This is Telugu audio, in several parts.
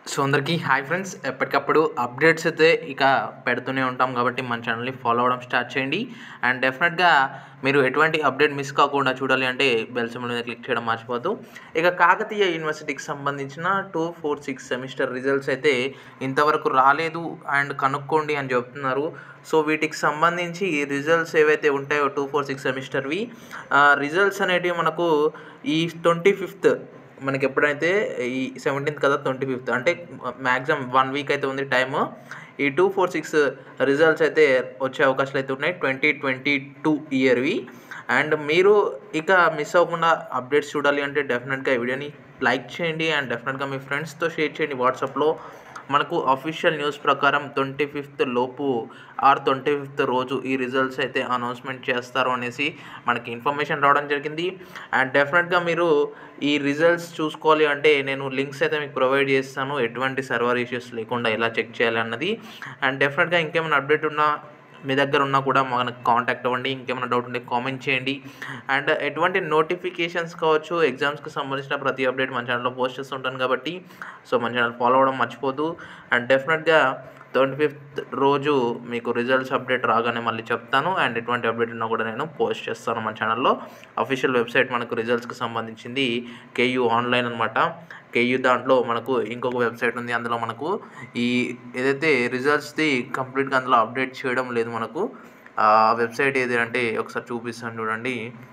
సో అందరికీ హాయ్ ఫ్రెండ్స్ ఎప్పటికప్పుడు అప్డేట్స్ అయితే ఇక పెడుతూనే ఉంటాం కాబట్టి మన ఛానల్ని ఫాలో అవ్వడం స్టార్ట్ చేయండి అండ్ డెఫినెట్గా మీరు ఎటువంటి అప్డేట్ మిస్ కాకుండా చూడాలి అంటే బెల్ సింబల్ మీద క్లిక్ చేయడం మర్చిపోద్దు ఇక కాకతీయ యూనివర్సిటీకి సంబంధించిన two four six semester results అయితే ఇంతవరకు రాలేదు అండ్ కనుక్కోండి అని చెప్తున్నారు సో వీటికి సంబంధించి ఈ రిజల్ట్స్ ఏవైతే ఉంటాయో టూ ఫోర్ సిక్స్ సెమిస్టర్వి రిజల్ట్స్ అనేటివి మనకు ఈ ట్వంటీ ఫిఫ్త్ మనకి ఎప్పుడైతే ఈ సెవెంటీన్త్ కదా ట్వంటీ ఫిఫ్త్ అంటే మ్యాక్సిమం వన్ వీక్ అయితే ఉంది టైము ఈ టూ ఫోర్ సిక్స్ రిజల్ట్స్ అయితే వచ్చే అవకాశాలు అయితే ఉన్నాయి ట్వంటీ ట్వంటీ టూ ఇయర్వి అండ్ మీరు ఇక మిస్ అవ్వకుండా అప్డేట్స్ చూడాలి అంటే డెఫినెట్గా ఈ వీడియోని లైక్ చేయండి అండ్ డెఫినెట్గా మీ ఫ్రెండ్స్తో షేర్ చేయండి వాట్సాప్లో మనకు అఫీషియల్ న్యూస్ ప్రకారం ట్వంటీ ఫిఫ్త్ లోపు ఆర్ ట్వంటీ ఫిఫ్త్ రోజు ఈ రిజల్ట్స్ అయితే అనౌన్స్మెంట్ చేస్తారు అనేసి మనకి ఇన్ఫర్మేషన్ రావడం జరిగింది అండ్ డెఫినెట్గా మీరు ఈ రిజల్ట్స్ చూసుకోవాలి అంటే నేను లింక్స్ అయితే మీకు ప్రొవైడ్ చేస్తాను ఎటువంటి సర్వర్ ఇష్యూస్ లేకుండా ఎలా చెక్ చేయాలి అన్నది అండ్ డెఫినెట్గా ఇంకేమైనా అప్డేట్ ఉన్నా మీ దగ్గర ఉన్నా కూడా మనకు కాంటాక్ట్ అవ్వండి ఇంకేమైనా డౌట్ ఉంటే కామెంట్ చేయండి అండ్ ఎటువంటి నోటిఫికేషన్స్ కావచ్చు ఎగ్జామ్స్కి సంబంధించిన ప్రతి అప్డేట్ మన ఛానల్లో పోస్ట్ చేస్తుంటాను కాబట్టి సో మన ఛానల్ ఫాలో అవ్వడం మర్చిపోదు అండ్ డెఫినెట్గా ట్వంటీ ఫిఫ్త్ రోజు మీకు రిజల్ట్స్ అప్డేట్ రాగానే మళ్ళీ చెప్తాను అండ్ ఎటువంటి అప్డేట్ ఉన్నా కూడా నేను పోస్ట్ చేస్తాను మన ఛానల్లో అఫీషియల్ వెబ్సైట్ మనకు రిజల్ట్స్కి సంబంధించింది కేయూ ఆన్లైన్ అనమాట కేయూ దాంట్లో మనకు ఇంకొక వెబ్సైట్ ఉంది అందులో మనకు ఈ ఏదైతే రిజల్ట్స్ది కంప్లీట్గా అందులో అప్డేట్ చేయడం లేదు మనకు ఆ వెబ్సైట్ ఏది అంటే ఒకసారి చూపిస్తాను చూడండి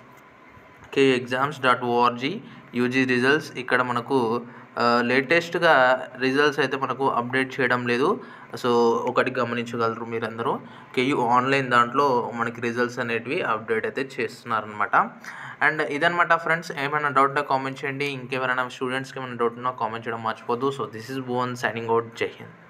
K exams dot ORG UG results ఇక్కడ మనకు లేటెస్ట్గా రిజల్ట్స్ అయితే మనకు అప్డేట్ చేయడం లేదు సో ఒకటి గమనించగలరు మీరందరూ కేయూ ఆన్లైన్ దాంట్లో మనకి రిజల్ట్స్ అనేటివి అప్డేట్ అయితే చేస్తున్నారనమాట అండ్ ఇదనమాట ఫ్రెండ్స్ ఏమైనా డౌట్ ఉంటే కామెంట్ చేయండి ఇంకెవరైనా స్టూడెంట్స్కి ఏమైనా డౌట్ ఉన్నా కామెంట్ చేయడం మర్చిపోదు so this is Bhuvan signing out జై హింద్